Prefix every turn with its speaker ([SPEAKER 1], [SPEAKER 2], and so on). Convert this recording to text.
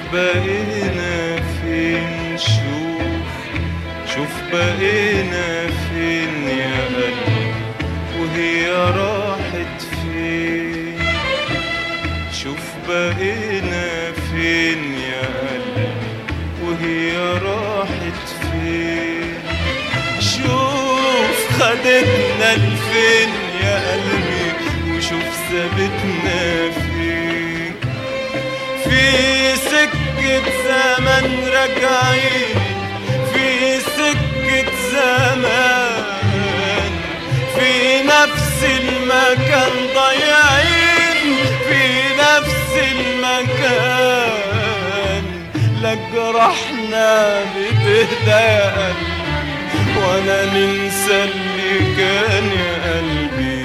[SPEAKER 1] بقينا فين شوف شوف بقينا فين يا قلبي وهي راحت فين شوف بقينا فين يا قلبي وهي راحت فين شوف خدتنا لفين يا قلبي وشوف سابتنا فين في سكة زمن راجعين في سكة زمان في نفس المكان ضايعين في نفس المكان لا جرحنا بتهدى يا قلبي ولا ننسى اللي كان يا قلبي